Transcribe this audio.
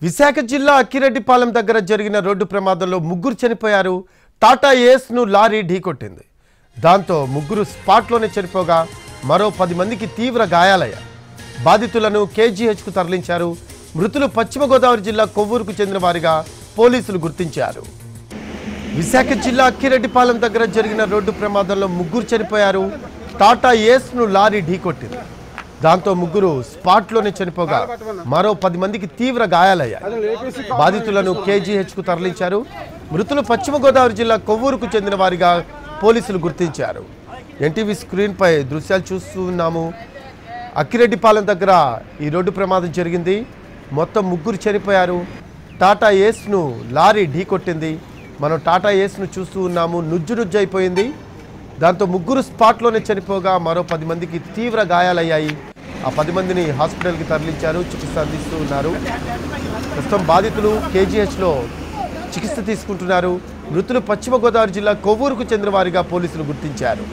విశాఖ జిల్లా అక్కిరెడ్డిపాలెం దగ్గర జరిగిన రోడ్డు ప్రమాదంలో ముగ్గురు చనిపోయారు టాటా ఏస్ను లారీ ఢీకొట్టింది దాంతో ముగ్గురు స్పాట్లోనే చనిపోగా మరో పది మందికి తీవ్ర గాయాలయ్యాయి బాధితులను కేజీహెచ్కు తరలించారు మృతులు పశ్చిమ గోదావరి జిల్లా కొవ్వూరుకు చెందిన వారిగా పోలీసులు గుర్తించారు విశాఖ జిల్లా అక్కిరెడ్డిపాలెం దగ్గర జరిగిన రోడ్డు ప్రమాదంలో ముగ్గురు చనిపోయారు టాటా ఏస్ను లారీ ఢీకొట్టింది దాంతో ముగ్గురు స్పాట్లోనే చనిపోగా మరో పది మందికి తీవ్ర గాయాలయ్యాయి బాధితులను కేజీహెచ్కు తరలించారు మృతులు పశ్చిమ గోదావరి జిల్లా కొవ్వూరుకు చెందిన వారిగా పోలీసులు గుర్తించారు ఎన్టీవీ స్క్రీన్పై దృశ్యాలు చూస్తూ ఉన్నాము అక్కిరెడ్డిపాలెం దగ్గర ఈ రోడ్డు ప్రమాదం జరిగింది మొత్తం ముగ్గురు చనిపోయారు టాటా ఏస్ను లారీ ఢీకొట్టింది మనం టాటా ఏస్ను చూస్తూ ఉన్నాము నుజ్జు నుజ్జు అయిపోయింది దాంతో ముగ్గురు స్పాట్లోనే చనిపోగా మరో పది మందికి తీవ్ర గాయాలయ్యాయి ఆ పది మందిని హాస్పిటల్కి తరలించారు చికిత్స అందిస్తూ ఉన్నారు ప్రస్తుతం బాధితులు కేజీహెచ్లో చికిత్స తీసుకుంటున్నారు మృతులు పశ్చిమ గోదావరి జిల్లా కొవ్వూరుకు చెందిన వారిగా పోలీసులు గుర్తించారు